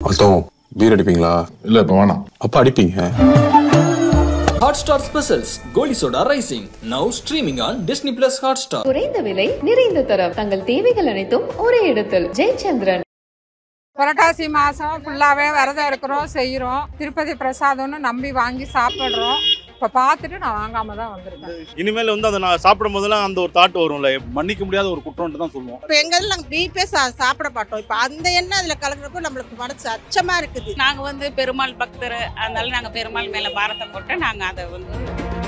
அர்த்தம் பீர் அடிப்பீங்களா இல்ல இப்ப வேணாம் அப்ப அடிப்பீங்க Hotstar Specials Goli Soda Rising now streaming on Disney Plus Hotstar. குறைந்த விலை நிறைந்த தரம் தங்கள் தேவைகள் அனைத்தும் ஒரே இடத்தில் ஜெயச்சந்திரன் புரட்டாசி மாதம் ஃபுல்லாகவே விரதம் இருக்கிறோம் செய்கிறோம் திருப்பதி பிரசாதம்னு நம்பி வாங்கி சாப்பிட்றோம் இப்போ பார்த்துட்டு நான் வாங்காமல் தான் வந்திருக்கேன் இனிமேல் வந்து அதை நான் சாப்பிடும் போதெல்லாம் அந்த ஒரு தாட் வரும்ல மன்னிக்க முடியாத ஒரு குற்றம்னு தான் சொல்லுவோம் இப்போ எங்க இதில் நாங்கள் பீஃபே சா சாப்பிட மாட்டோம் இப்போ அந்த எண்ணெய் அதில் கலக்கிறப்போ நம்மளுக்கு மனசு அச்சமாக இருக்குது நாங்க வந்து பெருமாள் பக்தர் அதனால நாங்க பெருமாள் மேல பாரத்தை போட்டு நாங்க அதை வந்து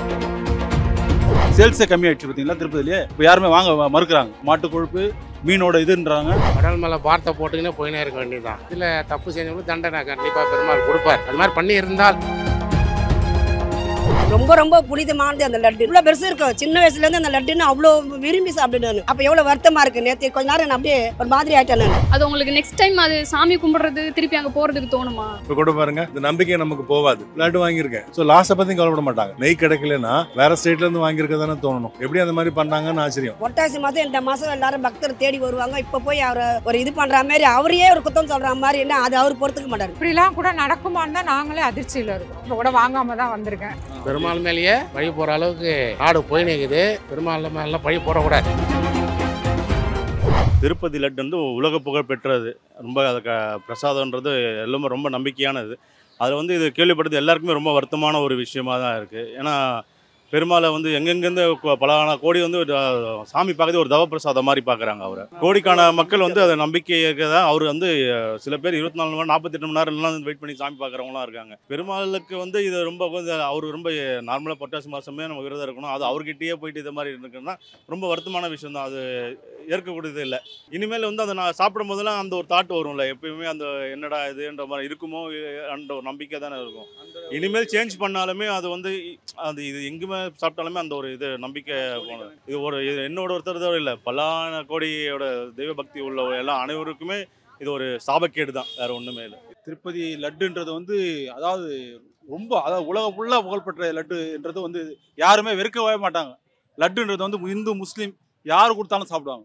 சேல்ஸே கம்மியாயிடுச்சு பார்த்தீங்களா திருப்பதிலேயே இப்போ யாருமே வாங்க மறுக்கிறாங்க மாட்டு கொழுப்பு மீனோட இதுன்றாங்க கடல் மேலே வார்த்தை போட்டுக்கினே போயினே இருக்க வேண்டியதுதான் இதில் தப்பு செஞ்சவங்களுக்கு தண்டனை கண்டிப்பாக பெருமாள் கொடுப்பார் அது மாதிரி பண்ணி இருந்தால் ரொம்ப ரொம்ப புனிதமானது அந்த லட்டு இவ்வளோ பெருசு இருக்கும் சின்ன வயசுல இருந்து அந்த லட்டுன்னு அவ்வளோ விரும்பி சாப்பிடுவேன் அப்போ எவ்வளோ வருத்தமா இருக்கு நேற்று கொஞ்ச நேரம் நான் அப்படியே ஒரு மாதிரி ஆயிட்டேன் நான் அது உங்களுக்கு நெக்ஸ்ட் டைம் அது சாமி கும்பிடுறது திருப்பி அங்க போறதுக்கு தோணுமா இப்போ கூட பாருங்க இந்த நம்பிக்கை நமக்கு போகாது லட்டு வாங்கியிருக்கேன் ஸோ லாஸ்ட்டை பத்தி கவலைப்பட மாட்டாங்க நெய் கிடைக்கலன்னா வேற ஸ்டேட்ல இருந்து வாங்கியிருக்க தானே தோணணும் எப்படி அந்த மாதிரி பண்ணாங்கன்னு ஆச்சரியம் ஒட்டாசி மாதம் இந்த மாதம் எல்லாரும் பக்தர் தேடி வருவாங்க இப்போ போய் அவரை ஒரு இது பண்ற மாதிரி அவரையே ஒரு குத்தம் சொல்ற மாதிரி என்ன அது அவர் பொறுத்துக்க மாட்டாரு இப்படிலாம் கூட நடக்குமான்னு தான் நாங்களே அதிர்ச்சியில் இருக்கோம் இப்போ கூட வாங்காமல் தான் வந்திருக்கேன் பெருமாள் மேலேயே பழி போகிற அளவுக்கு நாடு போய் நிற்குது பெருமாள் மேலாம் பழி போடக்கூடாது திருப்பதி லட்டு வந்து உலக புகழ் பெற்றது ரொம்ப அது க பிரசாதம்ன்றது எல்லாமே ரொம்ப நம்பிக்கையானது அதில் வந்து இது கேள்விப்பட்டது எல்லாருக்குமே ரொம்ப வருத்தமான ஒரு விஷயமா தான் இருக்குது ஏன்னா பெருமாளை வந்து எங்கெங்கேருந்து கொ- பல கோடி வந்து ஒரு, அஹ், சாமி பார்க்கறது ஒரு தவ பிரசாதம் மாதிரி பார்க்குறாங்க அவரை கோடிக்கான மக்கள் வந்து அதை நம்பிக்கையாக தான் அவர் வந்து அஹ், சில பேர் இருபத்தி நாலு மணி நேரம் நாற்பத்தெட்டு மணி நேரம்லாம் வெயிட் பண்ணி சாமி பார்க்குறவங்களாம் இருக்காங்க பெருமாளுக்கு வந்து இது ரொம்ப கொஞ்சம் அவர் ரொம்ப நார்மலாக பொட்டாசி மாதமே நம்ம விரதம் இருக்கணும் அது அவர்கிட்டயே போயிட்டு இது மாதிரி இருக்குன்னா ரொம்ப வருத்தமான விஷயம் தான் அது ஏற்கக்கூடியது இல்லை இனிமேல் வந்து அதை நான் சாப்பிடும் போதெல்லாம் அந்த ஒரு தாட் வரும்ல எப்பயுமே அந்த என்னடா இதுன்ற மாதிரி இருக்குமோ என்ற ஒரு நம்பிக்கை தானே இருக்கும் இனிமேல் சேஞ்ச் பண்ணாலுமே அது வந்து அது இது எங்குமே சாப்பிட்டாலுமே அந்த ஒரு இது நம்பிக்கை போனது இது ஒரு இது என்னோட ஒருத்தர் தான் இல்லை பல்லான கோடியோட தெய்வ பக்தி உள்ள எல்லாம் அனைவருக்குமே இது ஒரு சாபக்கேடு தான் வேற ஒன்றுமே இல்லை திருப்பதி லட்டுன்றது வந்து அதாவது ரொம்ப அதாவது உலகம் ஃபுல்லாக புகழ்பெற்ற லட்டுன்றது வந்து யாருமே வெறுக்கவே மாட்டாங்க லட்டுன்றது வந்து இந்து முஸ்லீம் யார் கொடுத்தாலும் சாப்பிடுவாங்க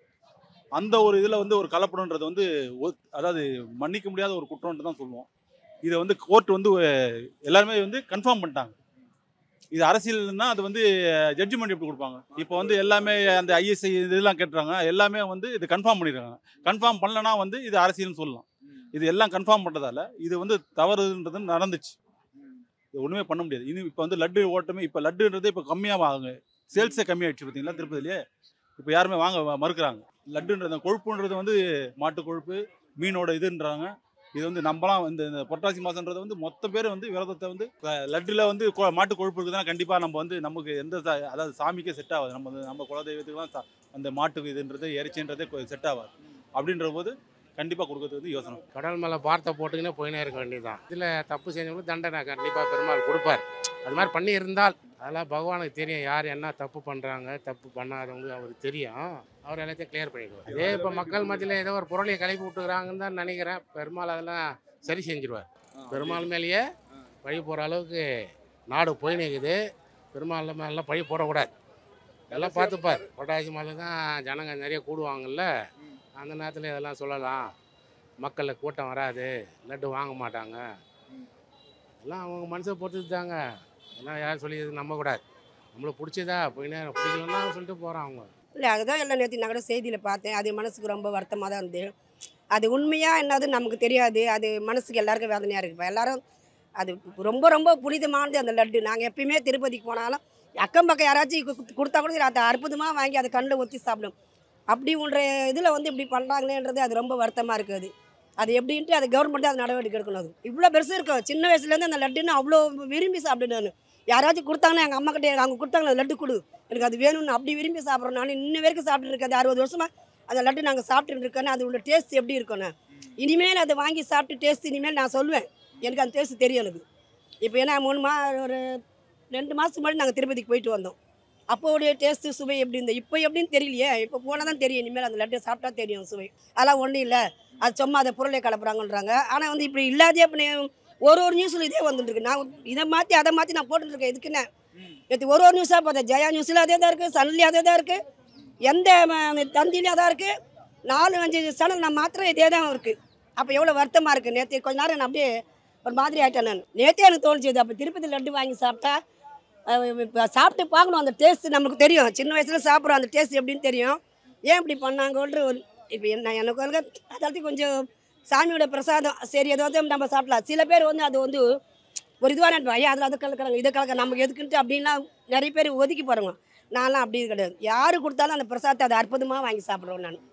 அந்த ஒரு இதில் வந்து ஒரு கலப்படம்ன்றது வந்து ஒ- அதாவது மன்னிக்க முடியாத ஒரு குற்றம்னு தான் சொல்லுவோம் இதை வந்து கோர்ட் வந்து அஹ், எல்லாருமே வந்து கன்ஃபார்ம் பண்ணிட்டாங்க இது அரசியல்னா அது வந்து ஜட்ஜ்மெண்ட் எப்படி கொடுப்பாங்க இப்போ வந்து எல்லாமே அந்த ஐஎஸ்ஐ இதெல்லாம் கேட்டுறாங்க எல்லாமே வந்து இது கன்ஃபார்ம் பண்ணிடுறாங்க கன்ஃபார்ம் பண்ணலனா வந்து இது அரசியல்னு சொல்லலாம் இது எல்லாம் கன்ஃபார்ம் பண்ணுறதால இது வந்து தவறுன்றது நடந்துச்சு இது ஒன்றுமே பண்ண முடியாது இனி இப்போ வந்து லட்டு ஓட்டமே இப்போ லட்டுன்றது இப்போ கம்மியாக ஆகுங்க சேல்ஸே கம்மியாயிடுச்சு பார்த்தீங்களா திருப்பதிலேயே இப்போ யாருமே வாங்க வ- மறுக்கிறாங்க லட்டுன்றது கொழுப்புன்றது வந்து மாட்டு கொழுப்பு மீனோட இதுன்றாங்க இது வந்து நம்மலாம் வந்து இந்த புரட்டாசி மாதன்றது வந்து மொத்த பேர் வந்து விரதத்தை வந்து அஹ், லட்டுல வந்து கொ- மாட்டு கொழுப்பு இருக்குதுன்னா கண்டிப்பாக நம்ம வந்து நமக்கு எந்த ச- அதாவது சாமிக்கே செட் ஆகாது நம்ம வந்து நம்ம குலதெய்வத்துக்குலாம் சா- அந்த மாட்டுக்கு இதுன்றது இறைச்சின்றதே செட் ஆகாது அப்படின்ற போது கண்டிப்பாக கொடுக்கறது வந்து யோசனை கடல் மேலே வார்த்தை போட்டுக்கினே போயினே இருக்க வேண்டியதுதான் இதில் தப்பு செஞ்சவங்களுக்கு தண்டனை கண்டிப்பாக பெருமாள் கொடுப்பார் அது மாதிரி பண்ணி இருந்தால் அதெல்லாம் பகவானுக்கு தெரியும் யார் என்ன தப்பு பண்ணுறாங்க தப்பு பண்ணாதவங்களுக்கு அவருக்கு தெரியும் அவர் எல்லாத்தையும் கிளியர் பண்ணிடுவார் இதே இப்போ மக்கள் மத்தியில் ஏதோ ஒரு பொருளையை கிளப்பி விட்டுக்கிறாங்கன்னு தான் நினைக்கிறேன் பெருமாள் அதெல்லாம் சரி செஞ்சிருவார் பெருமாள் மேலேயே பழி போகிற அளவுக்கு நாடு போய் நிற்குது பெருமாள் மேலாம் பழி போடக்கூடாது எல்லாம் பார்த்துப்பார் பொட்டாசி மாதம் தான் ஜனங்க நிறைய கூடுவாங்கல்ல அந்த நேரத்தில் இதெல்லாம் சொல்லலாம் மக்களுக்கு கூட்டம் வராது லட்டு வாங்க மாட்டாங்க எல்லாம் அவங்க மனசை பொறுத்து தாங்க எல்லாம் யாரும் சொல்லி எதுவும் நம்பக்கூடாது நம்மளுக்கு பிடிச்சதா போய் நேரம் பிடிக்கலன்னா சொல்லிட்டு போகிறான் அவங்க இல்லை அதுதான் எல்லாம் நேற்று நான் கூட செய்தியில் பார்த்தேன் அது மனசுக்கு ரொம்ப வருத்தமாக தான் இருந்து அது உண்மையாக என்னது நமக்கு தெரியாது அது மனசுக்கு எல்லாருக்கும் வேதனையாக இருக்குப்பா எல்லாரும் அது ரொம்ப ரொம்ப புனிதமானது அந்த லட்டு நாங்கள் எப்பயுமே திருப்பதிக்கு போனாலும் அக்கம் பக்கம் யாராச்சும் கு- கு- கொடுத்தா கூட சரி, அதை அற்புதமாக வாங்கி அதை கண்ணில் ஒத்தி சாப்பிடும் அப்படி ஒன்ற இதில் வந்து இப்படி பண்ணுறாங்களேன்றது அது ரொம்ப வருத்தமாக இருக்குது அது எப்படின்ட்டு அது கவர்மெண்ட் அது நடவடிக்கை எடுக்கணும் அது இவ்வளோ பெருசு இருக்கும் சின்ன வயசுலேருந்து அந்த லட்டுன்னு அவ்வளோ விரும்பி சாப்பிடுவேன் நான் யாராச்சும் கொடுத்தாங்கன்னா எங்கள் அம்மா கிட்டே அவங்க கொடுத்தாங்க லட்டு கொடு எனக்கு அது வேணும்னு அப்படி விரும்பி சாப்பிட்றோம் நான் இன்ன வரைக்கும் சாப்பிட்டு இருக்கேன் அது அறுபது வருஷமா அந்த லட்டு நாங்கள் சாப்பிட்டு இருக்கேன்னு அது உள்ள டேஸ்ட் எப்படி இருக்கும்னு இனிமேல் அதை வாங்கி சாப்பிட்டு டேஸ்ட் இனிமேல் நான் சொல்லுவேன் எனக்கு அந்த டேஸ்ட் தெரியும் எனக்கு இப்போ ஏன்னா மூணு மா ஒரு ரெண்டு மாதத்துக்கு முன்னாடி நாங்கள் திருப்பதிக்கு போயிட்டு வந்தோம் அப்போடைய டேஸ்ட்டு சுவை எப்படி இருந்தது இப்போ எப்படின்னு தெரியலையே இப்போ போனால் தான் தெரியும் இனிமேல் அந்த லட்டு சாப்பிட்டா தெரியும் சுவை அதெல்லாம் ஒன்றும் இல்லை அது சும்மா அதை பொருளை கலப்புறாங்கன்றாங்க ஆனால் வந்து இப்படி இல்லாதே அப்படி ஒரு ஒரு நியூஸில் இதே வந்துட்டு இருக்கு நான் இதை மாற்றி அதை மாற்றி நான் போட்டுட்டு இருக்கேன் எதுக்குன்னு நேற்று ஒரு ஒரு நியூஸாக பார்த்தேன் ஜெயா நியூஸில் அதே தான் இருக்குது சன்லி அதே தான் இருக்குது எந்த ம- தந்திலையும் அதான் இருக்குது நாலு அஞ்சு சேனல் நான் மாத்திரம் இதே தான் இருக்குது அப்போ எவ்வளோ வருத்தமாக இருக்குது நேற்று கொஞ்ச நேரம் நான் அப்படியே ஒரு மாதிரி ஆகிட்டேன் நான் நேற்றே எனக்கு தோணுச்சு இது அப்போ திருப்பதி லட்டு வாங்கி சாப்பிட்டா அஹ் இப்ப சாப்பிட்டு பார்க்கணும் அந்த டேஸ்ட் நமக்கு தெரியும் சின்ன வயசில் சாப்பிட்றோம் அந்த டேஸ்ட் எப்படின்னு தெரியும் ஏன் இப்படி பண்ணாங்கன்ற ஒரு இப்போ என்ன எனக்கு வந்து அதாவது கொஞ்சம் சாமியோட பிரசாதம் சரி ஏதோ வந்து நம்ம சாப்பிடலாம் சில பேர் வந்து அது வந்து ஒரு இதுவாக நினைப்பேன் ஐயா அதில் அதை கலக்கிறாங்க இதை கலக்க நமக்கு எதுக்குன்ட்டு அப்படின்லாம் நிறைய பேர் ஒதுக்கி போகிறாங்க நான்லாம் அப்படி கிடையாது யார் கொடுத்தாலும் அந்த பிரசாதத்தை அதை அற்புதமாக வாங்கி சாப்பிடுவேன் நான்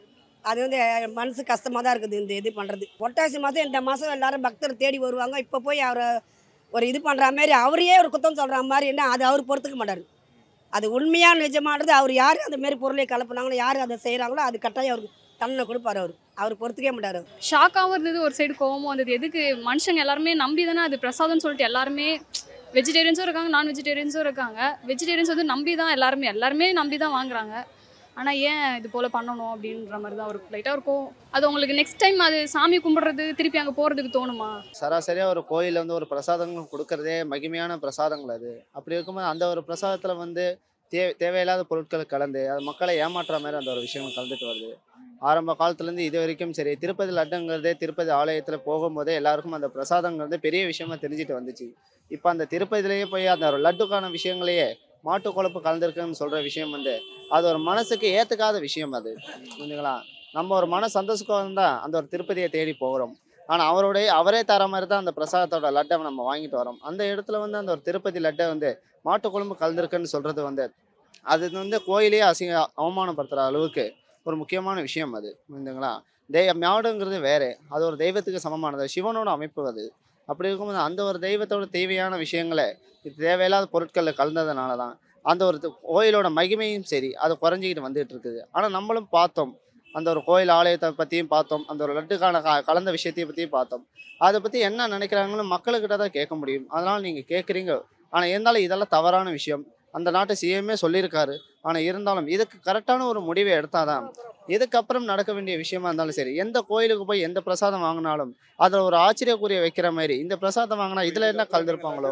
அது வந்து மனசு கஷ்டமாக தான் இருக்குது இந்த இது பண்ணுறது பொட்டாசி மாதம் இந்த மாதம் எல்லாரும் பக்தர் தேடி வருவாங்க இப்போ போய் அவரை ஒரு இது பண்ணுற மாதிரி அவரையே ஒரு குத்தம் சொல்கிற மாதிரி என்ன அது அவர் பொறுத்துக்க மாட்டார் அது உண்மையாக நிஜமானது அவர் யார் அந்த மாரி பொருளை கலப்புனாங்களோ யார் அதை செய்கிறாங்களோ அது கட்டாயம் அவருக்கு தண்டனை கொடுப்பார் அவர் அவர் பொறுத்துக்கவே மாட்டார் அவர் ஷாக்காகவும் இருந்தது ஒரு சைடு கோவமும் வந்தது எதுக்கு மனுஷங்க எல்லாருமே நம்பி தானே அது பிரசாதம்னு சொல்லிட்டு எல்லாருமே வெஜிடேரியன்ஸும் இருக்காங்க நான் வெஜிடேரியன்ஸும் இருக்காங்க வெஜிடேரியன்ஸ் வந்து நம்பி தான் எல்லாருமே எல்லாருமே நம்பி தான் வாங்குறாங்க ஆனால் ஏன் இது போல் பண்ணணும் அப்படின்ற மாதிரி தான் ஒரு லைட்டாக இருக்கும் அது உங்களுக்கு நெக்ஸ்ட் டைம் அது சாமி கும்பிடுறது திருப்பி அங்கே போகிறதுக்கு தோணுமா சராசரியாக ஒரு கோயிலில் வந்து ஒரு பிரசாதங்கள் கொடுக்கறதே மகிமையான பிரசாதங்கள் அது அப்படி இருக்கும்போது அந்த ஒரு பிரசாதத்தில் வந்து தே தேவையில்லாத பொருட்கள் கலந்து அது மக்களை ஏமாற்றுற மாதிரி அந்த ஒரு விஷயங்கள் கலந்துட்டு வருது ஆரம்ப காலத்துலேருந்து இது வரைக்கும் சரி திருப்பதி லட்டுங்கிறதே திருப்பதி ஆலயத்தில் போகும்போதே எல்லாருக்கும் அந்த பிரசாதங்கிறது பெரிய விஷயமா தெரிஞ்சுட்டு வந்துச்சு இப்போ அந்த திருப்பதியிலேயே போய் அந்த ஒரு லட்டுக்கான விஷயங்களையே மாட்டு குழப்பு கலந்துருக்குன்னு சொல்கிற விஷயம் வந்து அது ஒரு மனசுக்கு ஏற்றுக்காத விஷயம் அது புரிஞ்சுங்களா நம்ம ஒரு மன சந்தோஷம் தான் அந்த ஒரு திருப்பதியை தேடி போகிறோம் ஆனால் அவருடைய அவரே தர மாதிரி தான் அந்த பிரசாதத்தோட லட்டை நம்ம வாங்கிட்டு வரோம் அந்த இடத்துல வந்து அந்த ஒரு திருப்பதி லட்டை வந்து மாட்டு குழம்பு கலந்துருக்குன்னு சொல்கிறது வந்து அது வந்து கோயிலே அசிங்க அவமானப்படுத்துகிற அளவுக்கு ஒரு முக்கியமான விஷயம் அது புரியுதுங்களா தெய் மாடுங்கிறது வேறு அது ஒரு தெய்வத்துக்கு சமமானது சிவனோட அமைப்பு அது அப்படி இருக்கும்போது அந்த ஒரு தெய்வத்தோட தேவையான விஷயங்களை இது தேவையில்லாத பொருட்களில் கலந்ததுனால தான் அந்த ஒரு து- கோயிலோட மகிமையும் சரி அது குறைஞ்சிக்கிட்டு வந்துட்டு இருக்குது ஆனால் நம்மளும் பார்த்தோம் அந்த ஒரு கோயில் ஆலயத்தை பற்றியும் பார்த்தோம் அந்த ஒரு லட்டுக்கான க கலந்த விஷயத்தையும் பற்றியும் பார்த்தோம் அதை பற்றி என்ன நினைக்கிறாங்கன்னு மக்களுக்கிட்ட தான் கேட்க முடியும் அதனால் நீங்கள் கேட்குறீங்க ஆனால் இருந்தாலும் இதெல்லாம் தவறான விஷயம் அந்த நாட்டு சிஎம்ஏ சொல்லியிருக்காரு ஆனால் இருந்தாலும் இதுக்கு கரெக்டான ஒரு முடிவை எடுத்தாதான் இதுக்கப்புறம் நடக்க வேண்டிய விஷயமா இருந்தாலும் சரி எந்த கோயிலுக்கு போய் எந்த பிரசாதம் வாங்கினாலும் அதில் ஒரு ஆச்சரியக்குரிய வைக்கிற மாதிரி இந்த பிரசாதம் வாங்கினா இதில் என்ன கலந்துருப்பாங்களோ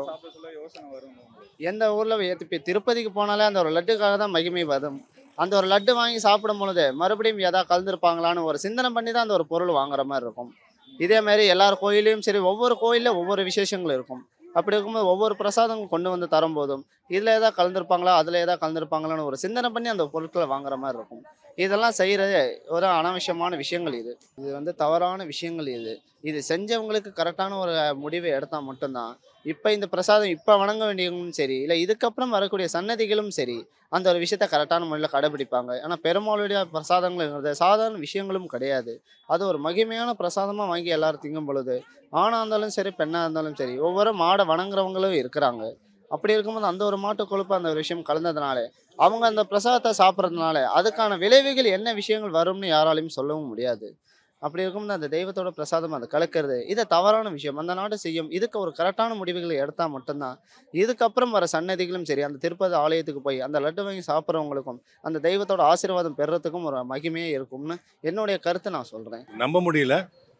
எந்த ஊரில் இப்போ திருப்பதிக்கு போனாலே அந்த ஒரு லட்டுக்காக தான் மகிமை வரும் அந்த ஒரு லட்டு வாங்கி சாப்பிடும் பொழுது மறுபடியும் எதாவது கலந்துருப்பாங்களான்னு ஒரு சிந்தனை பண்ணி தான் அந்த ஒரு பொருள் வாங்குற மாதிரி இருக்கும் இதே மாதிரி எல்லார் கோயிலையும் சரி ஒவ்வொரு கோயிலில் ஒவ்வொரு விசேஷங்கள் இருக்கும் அப்படி இருக்கும்போது ஒவ்வொரு பிரசாதங்கள் கொண்டு வந்து தரும்போதும் இதில் ஏதாவது கலந்துருப்பாங்களா அதில் ஏதாவது கலந்துருப்பாங்களான்னு ஒரு சிந்தனை பண்ணி அந்த பொருட்களை வாங்குற மாதிரி இருக்கும் இதெல்லாம் செய்கிறது ஒரு அனாவசியமான விஷயங்கள் இது இது வந்து தவறான விஷயங்கள் இது இது செஞ்சவங்களுக்கு கரெக்டான ஒரு முடிவை எடுத்தால் மட்டும்தான் இப்போ இந்த பிரசாதம் இப்போ வணங்க வேண்டியவங்களும் சரி இல்லை இதுக்கப்புறம் வரக்கூடிய சன்னதிகளும் சரி அந்த ஒரு விஷயத்த கரெக்டான முறையில் கடைபிடிப்பாங்க ஏன்னா பெருமாளுடைய பிரசாதங்கள்ங்கிறது சாதாரண விஷயங்களும் கிடையாது அது ஒரு மகிமையான பிரசாதமாக வாங்கி எல்லாரும் திங்கும் பொழுது ஆணாக இருந்தாலும் சரி பெண்ணாக இருந்தாலும் சரி ஒவ்வொரு மாடை வணங்குறவங்களும் இருக்கிறாங்க அப்படி இருக்கும்போது அந்த ஒரு மாட்டு கொழுப்பு அந்த ஒரு விஷயம் கலந்ததுனால அவங்க அந்த பிரசாதத்தை சாப்பிட்றதுனால அதுக்கான விளைவுகள் என்ன விஷயங்கள் வரும்னு யாராலையும் சொல்லவும் முடியாது அப்படி இருக்கும்போது அந்த தெய்வத்தோட பிரசாதம் அதை கலக்கிறது இது தவறான விஷயம் அந்த நாடு செய்யும் இதுக்கு ஒரு கரெக்டான முடிவுகளை எடுத்தால் மட்டும்தான் இதுக்கப்புறம் வர சன்னதிகளும் சரி அந்த திருப்பதி ஆலயத்துக்கு போய் அந்த லட்டு வாங்கி சாப்பிட்றவங்களுக்கும் அந்த தெய்வத்தோட ஆசீர்வாதம் பெறுறதுக்கும் ஒரு மகிமையே இருக்கும்னு என்னுடைய கருத்தை நான் சொல்கிறேன் நம்ப முடியல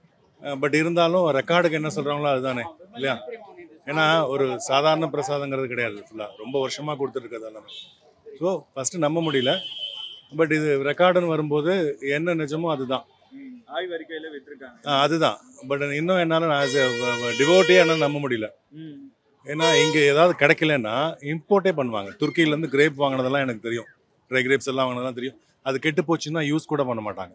பட் இருந்தாலும் ரெக்கார்டுக்கு என்ன சொல்கிறாங்களோ அதுதானே இல்லையா ஏன்னா ஒரு சாதாரண பிரசாதங்கிறது கிடையாது ஃபுல்லாக ரொம்ப வருஷமாக கொடுத்துட்டு எல்லாமே ஸோ ஃபஸ்ட்டு நம்ப முடியல பட் இது ரெக்கார்டுன்னு வரும்போது என்ன நிஜமோ அதுதான் ஆய்வறிக்கையில விட்டுருக்காங்க ஆ, அதுதான் பட் இன்னும் என்னால் நான் டிவோட்டே என்னால் நம்ப முடியல ஏன்னா இங்கே ஏதாவது கிடைக்கலன்னா இம்போர்ட்டே பண்ணுவாங்க துருக்கியிலேருந்து கிரேப் வாங்கினதெல்லாம் எனக்கு தெரியும் ட்ரை கிரேப்ஸ் எல்லாம் வாங்கினதெல்லாம் தெரியும் அது கெட்டு போச்சுன்னா யூஸ் கூட பண்ண மாட்டாங்க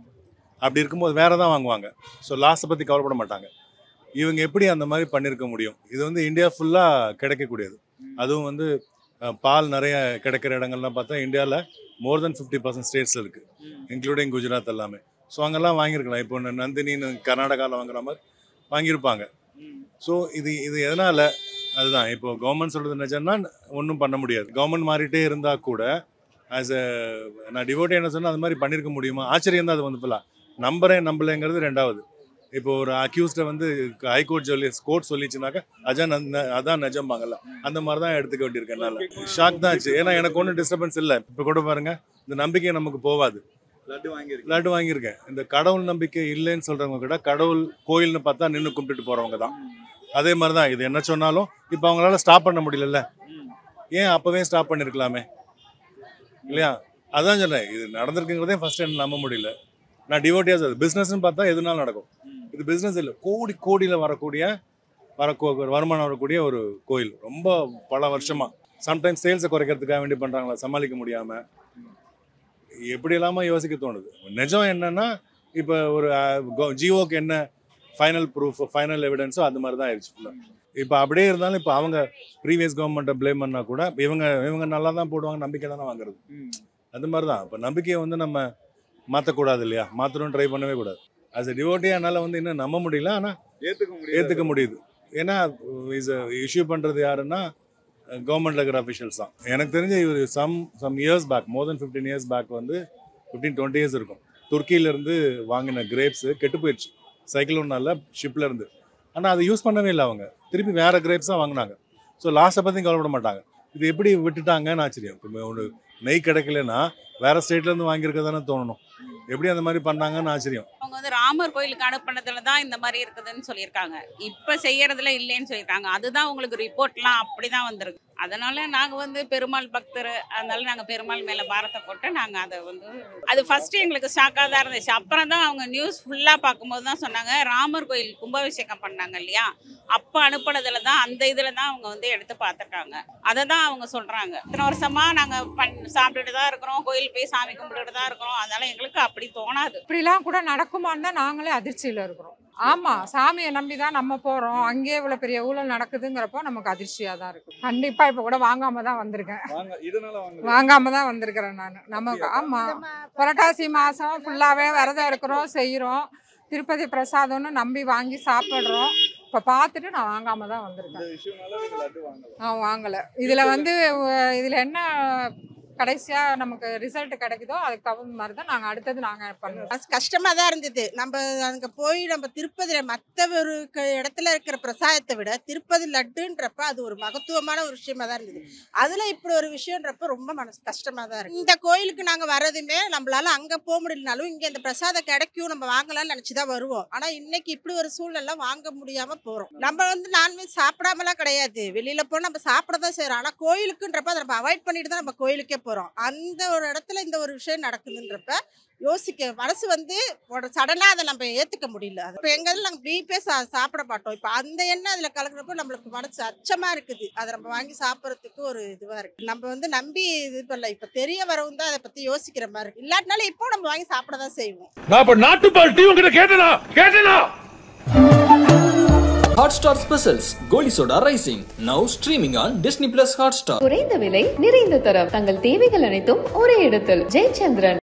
அப்படி இருக்கும்போது வேற தான் வாங்குவாங்க ஸோ லாஸை பற்றி கவலைப்பட மாட்டாங்க இவங்க எப்படி அந்த மாதிரி பண்ணியிருக்க முடியும் இது வந்து இந்தியா ஃபுல்லாக கிடைக்கக்கூடியது அதுவும் வந்து அஹ், பால் நிறைய கிடைக்கிற இடங்கள்லாம் பார்த்தா இந்தியாவில் மோர் தென் ஃபிஃப்டி பர்சன்ட் ஸ்டேட்ஸில் இருக்குது இன்க்ளூடிங் குஜராத் எல்லாமே ஸோ அங்கெல்லாம் வாங்கியிருக்கலாம் இப்போ ந- நந்தினின்னு கர்நாடகாவில் வாங்குற மாதிரி வாங்கியிருப்பாங்க ஸோ இது இது எதனால் அதுதான் இப்போ கவர்மெண்ட் சொல்கிறது நிஜம்னா ஒன்றும் பண்ண முடியாது கவர்மெண்ட் மாறிட்டே இருந்தால் கூட ஆஸ் அ நான் டிவோட்டே என்ன சொன்னால் அது மாதிரி பண்ணியிருக்க முடியுமா ஆச்சரியம் தான் அது வந்து ஃபுல்லாக நம்புறேன் நம்பலைங்கிறது ரெண்டாவது இப்போ ஒரு அக்யூஸ்டை வந்து ஹைகோர்ட் சொல்லி கோர்ட் சொல்லிச்சுனாக்கா அதான் ந- அதான் நிஜம்பாங்கல்ல அந்த மாதிரி தான் எடுத்துக்க வேண்டியிருக்கு என்னால் ஷாக் தான் ஆச்சு ஏன்னா எனக்கு ஒன்றும் டிஸ்டர்பன்ஸ் இல்லை இப்போ கூட பாருங்க இந்த நம்பிக்கை நமக்கு போகாது லட்டு வாங்கியிருக்கு லட்டு வாங்கியிருக்கேன் இந்த கடவுள் நம்பிக்கை இல்லைன்னு சொல்றவங்க கூட கடவுள் கோயில்னு பார்த்தா நின்று கும்பிட்டுட்டு போறவங்க தான் அதே மாதிரி தான் இது என்ன சொன்னாலும் இப்போ அவங்களால ஸ்டாப் பண்ண முடியலல்ல ஏன் அப்பவே ஸ்டாப் பண்ணிருக்கலாமே இல்லையா அதான் சொன்னேன் இது நடந்திருக்குங்கிறதே ஃபர்ஸ்ட் எனக்கு நம்ப முடியல நான் டிவோட்டியாஸ் அது பிஸ்னஸ்னு பார்த்தா எதுனாலும் நடக்கும் இது பிஸ்னஸ் இல்லை கோடி கோடியில் வரக்கூடிய வர கோ- வருமானம் வரக்கூடிய ஒரு கோயில் ரொம்ப பல வருஷமா சம்டைம்ஸ் சேல்ஸை குறைக்கிறதுக்காக வேண்டி பண்றாங்களா சமாளிக்க முடியாம எப்படி இல்லாம யோசிக்க தோணுது நிஜம் என்னன்னா இப்போ ஒரு ஜியோக்கு என்ன ஃபைனல் ப்ரூஃப் ஃபைனல் எவிடன்ஸோ அது மாதிரி தான் ஆயிடுச்சு ஃபுல்லாக இப்போ அப்படியே இருந்தாலும் இப்போ அவங்க ப்ரீவியஸ் கவர்மெண்ட்டை ப்ளேம் பண்ணா கூட இவங்க இவங்க நல்லா தான் போடுவாங்க நம்பிக்கை தானே வாங்குறது அது மாதிரி தான் இப்போ நம்பிக்கையை வந்து நம்ம மாற்றக்கூடாது இல்லையா மாற்றணும் ட்ரை பண்ணவே கூடாது as a devotee என்னால் வந்து இன்னும் நம்ப முடியல ஆனால் ஏத்துக்க முடியாது. ஏற்றுக்க முடியுது ஏன்னா இஸ் இஷ்யூ பண்ணுறது யாருன்னா கவர்மெண்ட்ல இருக்கிற அஃபிஷியல்ஸ் தான் எனக்கு தெரிஞ்ச இவர் some some years back more than fifteen years back வந்து ஃபிஃப்டீன் டுவெண்ட்டி இயர்ஸ் இருக்கும் துருக்கியிலேருந்து வாங்கின கிரேப்ஸு கெட்டு போயிடுச்சு சைக்கிளோனால ஷிப்ல இருந்து ஆனால் அதை யூஸ் பண்ணவே இல்லை அவங்க திருப்பி வேற கிரேப்ஸ் தான் வாங்கினாங்க ஸோ லாஸை பற்றி கவலைப்பட மாட்டாங்க இது எப்படி விட்டுட்டாங்கன்னு ஆச்சரியம் இப்போ ஒரு நெய் கிடைக்கலன்னா வேற ஸ்டேட்ல இருந்து வாங்கியிருக்க தானே தோணணும் எப்படி அந்த மாதிரி பண்ணாங்கன்னு ஆச்சரியம் அவங்க வந்து ராமர் கோயிலுக்கு அனுப்புனதுல தான் இந்த மாதிரி இருக்குதுன்னு சொல்லியிருக்காங்க இப்போ செய்யறதுல இல்லைன்னு சொல்லியிருக்காங்க அதுதான் உங்களுக்கு ரிப்போர்ட்லாம் அப்படிதான் வந்திருக்கு அதனால நாங்க வந்து பெருமாள் பக்தர் அதனால நாங்க பெருமாள் மேல பாரத்தை போட்டு நாங்க அதை வந்து அது ஃபர்ஸ்ட் எங்களுக்கு ஷாக்காக தான் இருந்துச்சு அப்புறம் தான் அவங்க நியூஸ் ஃபுல்லா பார்க்கும்போது தான் சொன்னாங்க ராமர் கோயில் கும்பாபிஷேகம் பண்ணாங்க இல்லையா அப்போ அனுப்புனதுல தான் அந்த இதுல தான் அவங்க வந்து எடுத்து பார்த்துருக்காங்க அதை தான் அவங்க சொல்றாங்க இத்தனை வருஷமா நாங்க பண் சாப்பிட்டுட்டு தான் இருக்கிறோம் கோயில் போய் சாமி கும்பிட்டுட்டு தான் இருக்கிறோம் அதனால எங்களுக்கு அப்படி தோணாது இப்படிலாம் கூட நடக்குமான்னு தான் நாங்களே அதிர்ச்சியில் இருக்கிறோம் ஆமாம் சாமியை நம்பி தான் நம்ம போகிறோம் அங்கேயே இவ்வளோ பெரிய ஊழல் நடக்குதுங்கிறப்போ நமக்கு அதிர்ச்சியாக தான் இருக்கும் கண்டிப்பாக இப்போ கூட வாங்காம தான் வந்திருக்கேன் வாங்க இதனால வாங்க வாங்காம தான் வந்திருக்கிறேன் நான் நமக்கு ஆமாம் புரட்டாசி மாதம் ஃபுல்லாகவே விரதம் இருக்கிறோம் செய்கிறோம் திருப்பதி பிரசாதம்னு நம்பி வாங்கி சாப்பிட்றோம் இப்போ பார்த்துட்டு நான் வாங்காம தான் வந்திருக்கேன் இந்த விஷயம்னால நீங்க லட்டு வாங்கல ஆ வாங்கலை இதில் வந்து இதில் என்ன கடைசியாக நமக்கு ரிசல்ட் கிடைக்குதோ அதுக்கு தகுந்த மாதிரி தான் நாங்கள் அடுத்தது நாங்கள் பண்ணுவோம் கஷ்டமாக தான் இருந்தது நம்ம அங்கே போய் நம்ம திருப்பதியில் மற்ற ஒரு க- இடத்துல இருக்கிற பிரசாதத்தை விட திருப்பதி லட்டுன்றப்ப அது ஒரு மகத்துவமான ஒரு விஷயமா தான் இருந்தது அதில் இப்படி ஒரு விஷயன்றப்ப ரொம்ப மனசு கஷ்டமாக தான் இருக்கு இந்த கோயிலுக்கு நாங்கள் வரதுமே நம்மளால அங்கே போக முடியலனாலும் இங்கே இந்த பிரசாதம் கிடைக்கும் நம்ம வாங்கலாம்னு நினச்சி தான் வருவோம் ஆனால் இன்னைக்கு இப்படி ஒரு சூழ்நிலை வாங்க முடியாமல் போகிறோம் நம்ம வந்து நான்வெஜ் சாப்பிடாமலாம் கிடையாது வெளியில் போனால் நம்ம சாப்பிட தான் செய்கிறோம் ஆனால் கோயிலுக்குன்றப்ப அதை நம்ம அவாய்ட் பண்ணிட்டு தான் நம்ம கோயிலுக்கே போகிறோம் அந்த ஒரு இடத்துல இந்த ஒரு விஷயம் நடக்குதுன்றப்ப யோசிக்க மனசு வந்து சடனாக அதை நம்ம ஏற்றுக்க முடியல இப்போ எங்கள் இதில் நாங்கள் பீப்பே சா சாப்பிட மாட்டோம் இப்போ அந்த எண்ணெய் அதில் கலக்கிறப்ப நம்மளுக்கு மனசு அச்சமாக இருக்குது அதை நம்ம வாங்கி சாப்பிட்றதுக்கு ஒரு இதுவாக இருக்குது நம்ம வந்து நம்பி இது பண்ணல இப்போ தெரிய வரவும் தான் அதை பற்றி யோசிக்கிற மாதிரி இருக்கு இல்லாட்டினாலும் இப்போ நம்ம வாங்கி சாப்பிட தான் செய்வோம் நான் இப்ப நாட்டுப்பால் டீ உங்ககிட்ட கேட்டனா கேட்டனா Hotstar Specials Goli Soda Rising now streaming on Disney Plus Hotstar. குறைந்த விலை நிறைந்த தரம் தங்கள் தேவைகள் அனைத்தும் ஒரே இடத்தில் ஜெயச்சந்திரன்